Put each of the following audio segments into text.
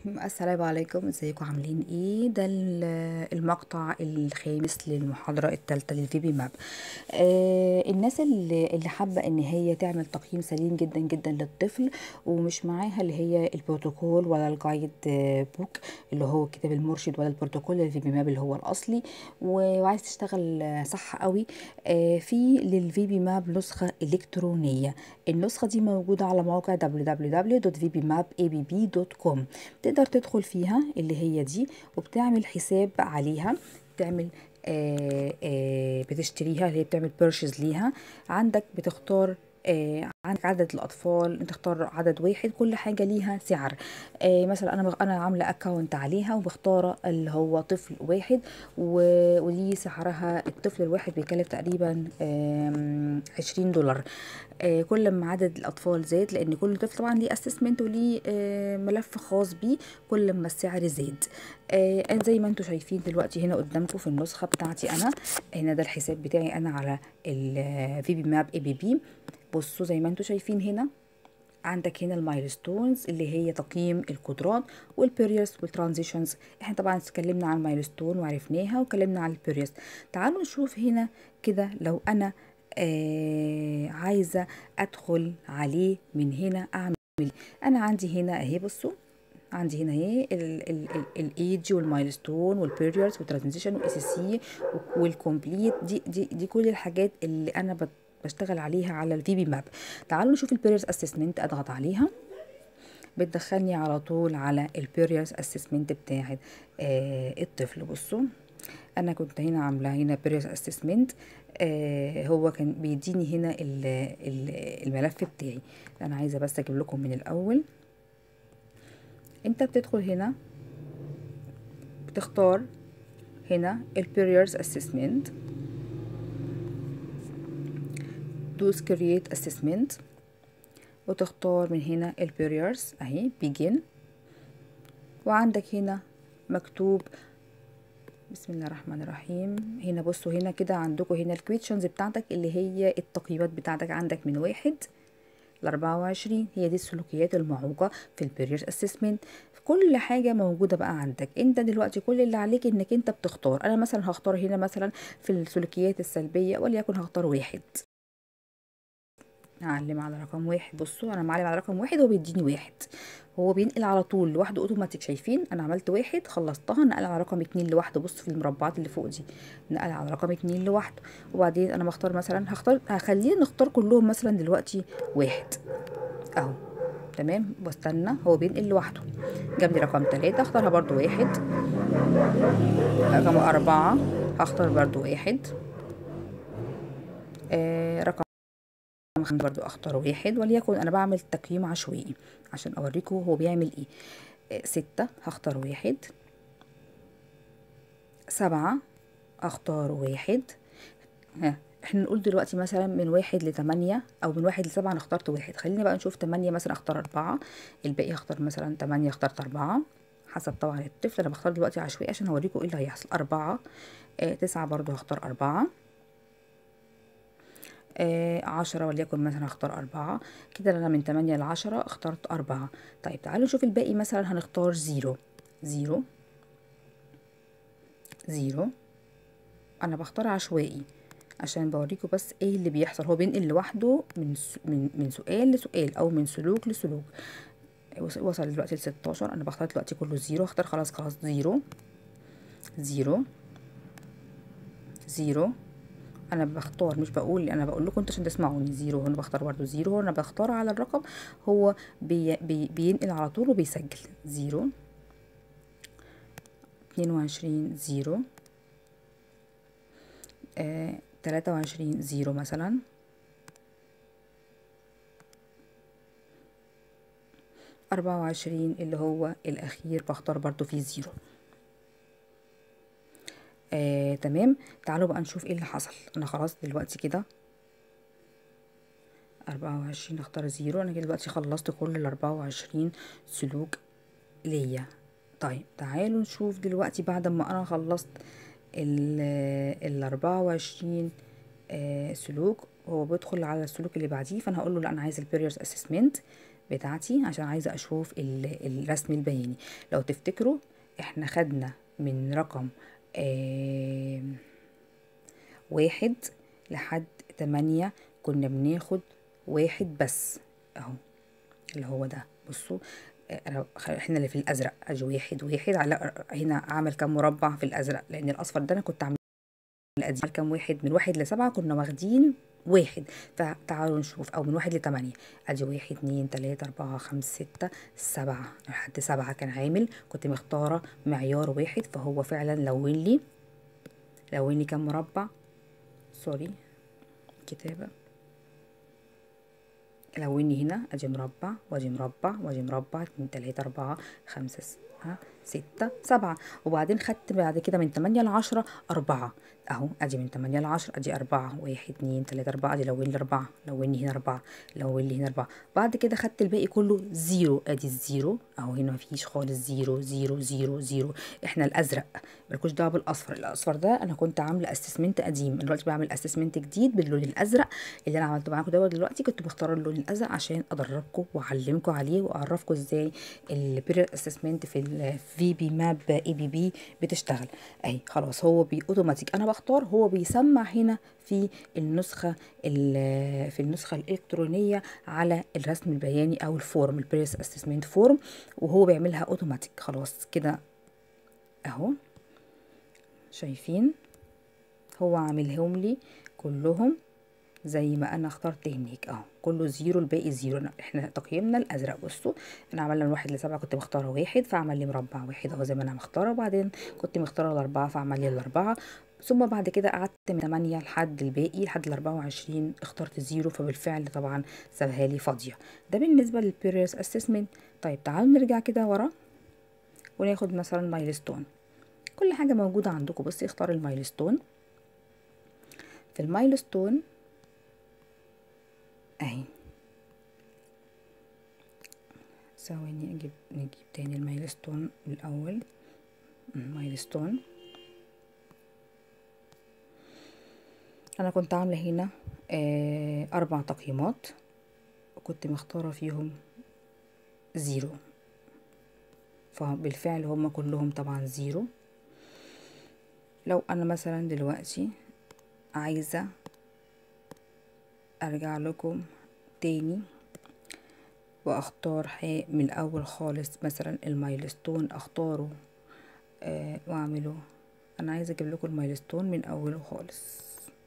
السلام عليكم ازيكم عاملين ايه ده ال- المقطع الخامس للمحاضرة الثالثة للفي بي ماب آه الناس اللي, اللي حابة ان هي تعمل تقييم سليم جدا جدا للطفل ومش معاها اللي هي البروتوكول ولا الجايد آه، بوك اللي هو الكتاب المرشد ولا البروتوكول للفي بي ماب اللي هو الاصلي و- وعايز تشتغل آه، صح قوي آه في للفي بي ماب نسخة الكترونية النسخة دي موجودة على موقع www.vbmababb.com تقدر تدخل فيها اللي هي دي وبتعمل حساب عليها بتعمل آه آه بتشتريها اللي هي بتعمل بيرشيز ليها عندك بتختار آه عندك عدد الاطفال انت تختار عدد واحد كل حاجه ليها سعر آه مثلا انا انا عامله اكونت عليها وبختار اللي هو طفل واحد و- ودي سعرها الطفل الواحد بيكلف تقريبا آم، 20 دولار آه، كل ما عدد الاطفال زاد لان كل طفل طبعا ليه اسسمنت وليه آه، ملف خاص بيه كل ما السعر زاد آه، أنا زي ما انتم شايفين دلوقتي هنا قدامكم في النسخه بتاعتي انا هنا ده الحساب بتاعي انا على الفي بي ماب اي بي بي بصوا زي ما انتم شايفين هنا عندك هنا المايلستونز اللي هي تقييم القدرات والبيريوس والترانزيشنز احنا طبعا اتكلمنا عن المايلستون وعرفناها واتكلمنا عن البيريوس تعالوا نشوف هنا كده لو انا آه عايزه ادخل عليه من هنا اعمل إيه؟ انا عندي هنا اهي بصوا عندي هنا اهي الايدج والمايلستون والبيريودز والترانزيشن والاس سي والكومبليت دي دي دي كل الحاجات اللي انا بت- بشتغل عليها على الفي بي ماب تعالوا نشوف البيريودز اسسمنت اضغط عليها بتدخلني على طول على البيريودز اسسمنت بتاعت آه الطفل بصوا انا كنت هنا عامله هنا بيريودز اسسمنت آه هو كان بيديني هنا ال ال الملف بتاعي انا عايزه بس اجيب لكم من الاول انت بتدخل هنا بتختار هنا البيريودز اسسمنت دوس create assessment وتختار من هنا البيريورز اهي begin وعندك هنا مكتوب بسم الله الرحمن الرحيم هنا بصوا هنا كده عندكم هنا الكويشنز بتاعتك اللي هي التقييمات بتاعتك عندك من واحد لأربعة وعشرين هي دي السلوكيات المعوقة في البيرير اسسمنت كل حاجة موجودة بقى عندك انت دلوقتي كل اللي عليك انك انت بتختار انا مثلا هختار هنا مثلا في السلوكيات السلبية وليكن هختار واحد هعلم على رقم واحد بصوا انا معلم على رقم واحد هو بيديني واحد هو بينقل على طول لوحده اوتوماتيك شايفين انا عملت واحد خلصتها نقل على رقم اتنين لوحده بص في المربعات اللي فوق دي نقل على رقم اتنين لوحده وبعدين انا بختار مثلا هختار هخلينا نختار كلهم مثلا دلوقتي واحد اهو تمام بستنى هو بينقل لوحده جاب لي رقم تلاتة اختارها برضو واحد رقم أربعة هختار برضو واحد آه رقم خمسة برضو اختار واحد وليكن انا بعمل تقييم عشوائي عشان اوريكم هو بيعمل ايه آه، ستة هختار واحد سبعة اختار واحد ها احنا نقول دلوقتي مثلا من واحد لتمانية او من واحد لسبعة انا اخترت واحد خلينا بقى نشوف تمانية مثلا اختار اربعة الباقي هختار مثلا تمانية اخترت اربعة حسب طبعا الطفل انا بختار دلوقتي عشوائي عشان اوريكم ايه اللي هيحصل اربعة آه تسعة برضو هختار اربعة آه عشرة وليكن مثلا هختار أربعة كده أنا من تمانية لعشرة اخترت أربعة طيب تعالوا نشوف الباقي مثلا هنختار زيرو زيرو زيرو أنا بختار عشوائي عشان بوريكم بس ايه اللي بيحصل هو بينقل لوحده من س- من من سؤال لسؤال او من سلوك لسلوك وص- وصل دلوقتي لستاشر انا بختار دلوقتي كله زيرو اختار خلاص خلاص زيرو زيرو زيرو انا بختار مش بقول انا بقول لكم انتوا عشان تسمعوني زيرو انا بختار برضو زيرو انا بختار على الرقم هو بي بي بينقل على طول وبيسجل زيرو اتنين وعشرين زيرو آه تلاتة وعشرين زيرو مثلا أربعة وعشرين اللي هو الأخير بختار برضو فيه زيرو آه تمام تعالوا بقى نشوف ايه اللي حصل انا خلاص دلوقتي كده أربعة وعشرين اختار زيرو انا كده دلوقتي خلصت كل الأربعة وعشرين سلوك ليا طيب تعالوا نشوف دلوقتي بعد ما انا خلصت ال الأربعة وعشرين آه سلوك هو بيدخل على السلوك اللي بعديه فانا هقول له لا انا عايز البيريورز اسسمنت بتاعتي عشان عايزة اشوف الرسم البياني لو تفتكروا احنا خدنا من رقم آه واحد لحد تمانية كنا بناخد واحد بس اهو اللي هو ده بصوا انا احنا اللي في الازرق ادي واحد واحد على هنا عمل كام مربع في الازرق لان الاصفر ده انا كنت عامل القديم كام واحد من واحد لسبعة كنا واخدين واحد فتعالوا نشوف او من واحد لتمانية ادي واحد اتنين تلاتة اربعة خمسة ستة سبعة لحد سبعة كان عامل كنت مختارة معيار واحد فهو فعلا لون لي لون لي كام مربع سوري كتابة لوني هنا ادي مربع وادي مربع وادي مربع اتنين تلاتة اربعة خمسة ستة سبعة وبعدين خدت بعد كده من تمانية لعشرة أربعة أهو أدي من تمانية لعشرة أدي أربعة واحد اتنين تلاتة أربعة أدي لون لي أربعة لون لي هنا أربعة لون لي هنا أربعة بعد كده خدت الباقي كله زيرو أدي الزيرو أهو هنا مفيش خالص زيرو زيرو زيرو زيرو إحنا الأزرق ملكوش دعوة بالأصفر الأصفر ده أنا كنت عاملة أسسمنت قديم دلوقتي بعمل أسسمنت جديد باللون الأزرق اللي أنا عملته معاكم دوت دلوقتي كنت بختار اللون الأزرق عشان أدربكم وأعلمكم عليه وأعرفكم إزاي البيريد أسسمنت في الفي بي ماب اي بي بي بتشتغل اهي خلاص هو بي اوتوماتيك انا بختار هو بيسمع هنا في النسخه في النسخه الالكترونيه على الرسم البياني او الفورم البريس اسسمنت فورم وهو بيعملها اوتوماتيك خلاص كده اهو شايفين هو عاملهم لي كلهم زي ما انا اخترت هناك اهو كله زيرو الباقي زيرو احنا تقييمنا الازرق بصوا انا عملنا من واحد لسبعة كنت مختاره واحد فعمل لي مربع واحد اهو زي ما انا مختاره وبعدين كنت مختاره الاربعة فعمل لي الاربعة ثم بعد كده قعدت من تمانية لحد الباقي لحد الاربعة وعشرين اخترت زيرو فبالفعل طبعا سابها لي فاضية ده بالنسبة للبيريس اسسمنت طيب تعالوا نرجع كده ورا وناخد مثلا مايلستون كل حاجة موجودة عندكم بس اختار المايلستون في المايلستون اهي ثواني اجيب نجيب تاني المايلستون الاول مايلستون انا كنت عامله هنا آه اربع تقييمات وكنت مختاره فيهم زيرو فبالفعل هم كلهم طبعا زيرو لو انا مثلا دلوقتي عايزه ارجع لكم تاني واختار من الاول خالص مثلا المايلستون اختاره آه واعمله انا عايزه اجيب لكم المايلستون من اوله خالص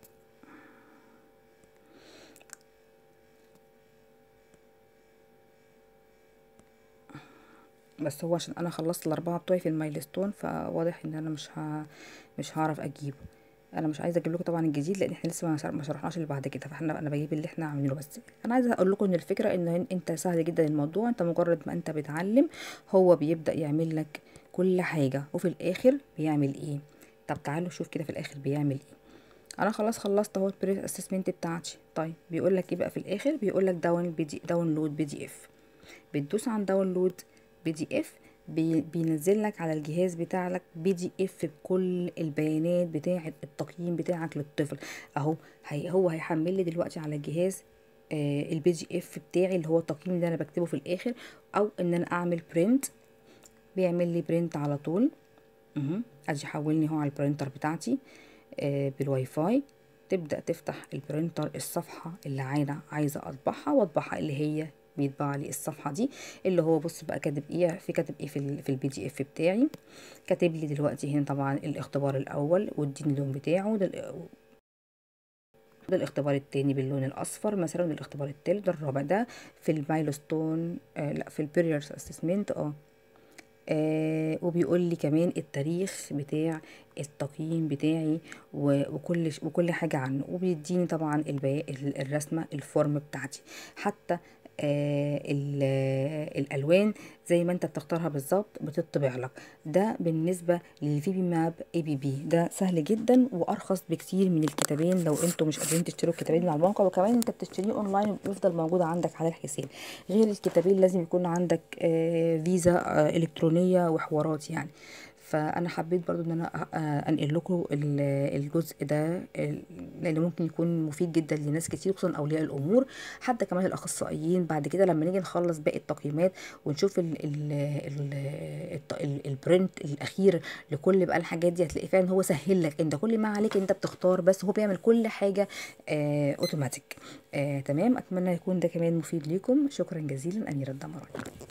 بس هو عشان انا خلصت الاربعه بتوعي في المايلستون فواضح ان انا مش ها مش هعرف اجيبه انا مش عايزه اجيب لكم طبعا الجديد لان احنا لسه ما شرحناش اللي بعد كده فاحنا انا بجيب اللي احنا عاملينه بس انا عايزه اقول لكم ان الفكره ان انت سهل جدا الموضوع انت مجرد ما انت بتعلم هو بيبدا يعمل لك كل حاجه وفي الاخر بيعمل ايه طب تعالوا شوف كده في الاخر بيعمل ايه انا خلاص خلصت اهو البريس اسسمنت بتاعتي طيب بيقول لك ايه بقى في الاخر بيقول لك داون بي دي داونلود بي دي اف بتدوس عن داونلود بي دي اف بي بينزل لك على الجهاز بتاعك بي دي اف بكل البيانات بتاعه التقييم بتاعك للطفل اهو هي هو هيحمل لي دلوقتي على الجهاز آه البي دي اف بتاعي اللي هو التقييم اللي انا بكتبه في الاخر او ان انا اعمل برنت بيعمل لي برنت على طول اهو ادي حولني هو على البرينتر بتاعتي آه بالواي فاي تبدا تفتح البرينتر الصفحه اللي عايزه عايزه اطبعها واطبعها اللي هي بيطبع لي الصفحه دي اللي هو بص بقى كاتب ايه في كاتب ايه في ال في البي دي اف بتاعي كاتب لي دلوقتي هنا طبعا الاختبار الاول واديني اللون بتاعه ده ده الاختبار التاني باللون الاصفر مثلا ده الاختبار التالت ده الرابع ده في المايلستون آه لا في البيريرز اسسمنت اه آه وبيقول لي كمان التاريخ بتاع التقييم بتاعي وكل وكل حاجه عنه وبيديني طبعا الرسمه الفورم بتاعتي حتى آه الالوان زي ما انت بتختارها بالظبط بتطبع لك ده بالنسبه للفي بي ماب اي بي بي ده سهل جدا وارخص بكتير من الكتابين لو انتوا مش قادرين تشتروا الكتابين من على الموقع وكمان انت بتشتريه اونلاين وبيفضل موجود عندك على الحساب غير الكتابين لازم يكون عندك آه فيزا آه الكترونيه وحوارات يعني فانا حبيت برضو ان انا أ- آه، انقل لكم ال- الجزء ده ال- لانه ممكن يكون مفيد جدا لناس كتير خصوصا اولياء الامور حتى كمان الاخصائيين بعد كده لما نيجي نخلص باقي التقييمات ونشوف ال ال ال الت- ال- البرنت الاخير لكل بقى الحاجات دي هتلاقي فعلا هو سهل لك انت كل ما عليك انت بتختار بس هو بيعمل كل حاجه آه اوتوماتيك آه تمام اتمنى يكون ده كمان مفيد ليكم شكرا جزيلا اميره الدمراني